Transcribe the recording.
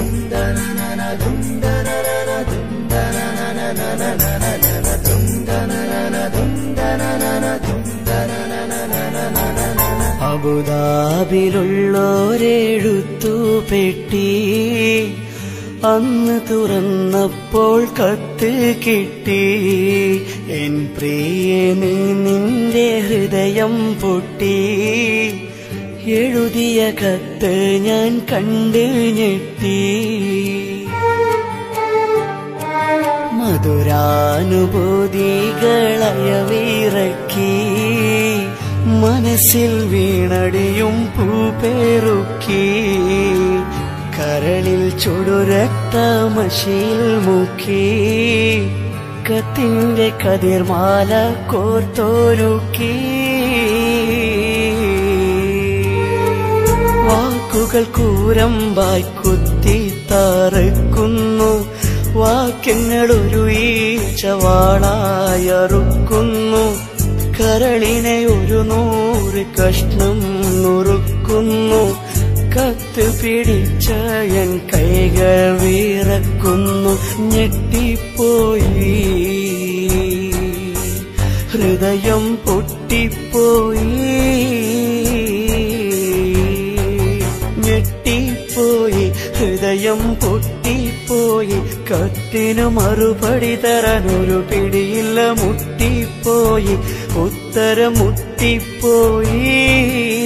അബുദാബിലുള്ളോരെഴുത്തു പെട്ടി അന്ന് തുറന്നപ്പോൾ കത്ത് കിട്ടി എൻ പ്രിയനീ നിന്റെ ഹൃദയം പൊട്ടി എഴുതിയ കത്ത് ഞാൻ കണ്ട് ഞെട്ടി മധുരാനുഭൂതികളയവിറക്കി മനസ്സിൽ വീണടിയും പൂപേറുക്കി കരളിൽ ചുടുരക്തമശിയിൽ മുക്കി കത്തിന്റെ കതിർമാല കോർത്തോരുക്കി വാക്കുകൾ കൂരമ്പായി കുത്തി തറക്കുന്നു വാക്യങ്ങൾ ഒരു ഈച്ചവാളായി അറുക്കുന്നു കരളിനെ ഒരു നൂറ് കഷ്ണം നുറുക്കുന്നു കത്ത് പിടിച്ച എൻ കൈകൾ വിറക്കുന്നു ഞെട്ടിപ്പോയി ഹൃദയം പൊട്ടിപ്പോയി ഞെട്ടിപ്പോയി ഹൃദയം പൊട്ടിപ്പോയി കത്തിനു മറുപടി തരാനൊരു പിടിയില്ല മുട്ടിപ്പോയി ഉത്തരം മുട്ടിപ്പോയി